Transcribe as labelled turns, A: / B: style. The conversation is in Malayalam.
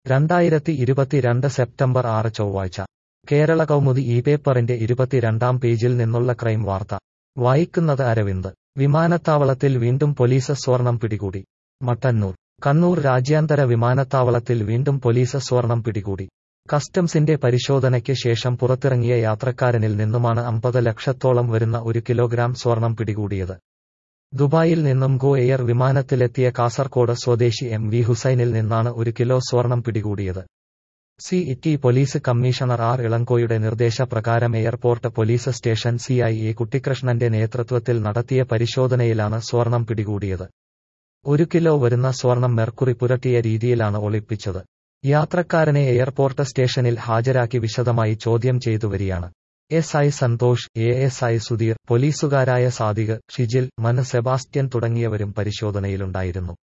A: രണ്ടായിരത്തി ഇരുപത്തിരണ്ട് സെപ്റ്റംബർ ആറ് ചൊവ്വാഴ്ച കേരള കൗമുദി ഈ പേപ്പറിന്റെ ഇരുപത്തിരണ്ടാം പേജിൽ നിന്നുള്ള ക്രൈം വാർത്ത വായിക്കുന്നത് അരവിന്ദ് വിമാനത്താവളത്തിൽ വീണ്ടും പോലീസ് സ്വർണം പിടികൂടി മട്ടന്നൂർ കണ്ണൂർ രാജ്യാന്തര വിമാനത്താവളത്തിൽ വീണ്ടും പോലീസ് സ്വർണം പിടികൂടി കസ്റ്റംസിന്റെ പരിശോധനയ്ക്ക് ശേഷം പുറത്തിറങ്ങിയ യാത്രക്കാരനിൽ നിന്നുമാണ് അമ്പത് ലക്ഷത്തോളം വരുന്ന ഒരു കിലോഗ്രാം സ്വർണം പിടികൂടിയത് ദുബായിൽ നിന്നും ഗോ എയർ വിമാനത്തിലെത്തിയ കാസർകോട് സ്വദേശി എം വി ഹുസൈനിൽ നിന്നാണ് ഒരു കിലോ സ്വർണം പിടികൂടിയത് C T police commissioner R ഇളങ്കോയുടെ നിർദ്ദേശപ്രകാരം airport police station C I A കുട്ടിക്കൃഷ്ണന്റെ നേതൃത്വത്തിൽ നടത്തിയ പരിശോധനയിലാണ് സ്വർണം പിടികൂടിയത് ഒരു കിലോ വരുന്ന സ്വർണം മെർക്കുറി പുരട്ടിയ രീതിയിലാണ് ഒളിപ്പിച്ചത് യാത്രക്കാരനെ എയർപോർട്ട് സ്റ്റേഷനിൽ ഹാജരാക്കി വിശദമായി ചോദ്യം ചെയ്തു വരികയാണ് S I Santhosh A S I Sudheer പോലീസുകാരായ സാദിഖ് ഷിജിൽ മന സെബാസ്റ്റ്യൻ തുടങ്ങിയവരും പരിശോധനയിലുണ്ടായിരുന്നു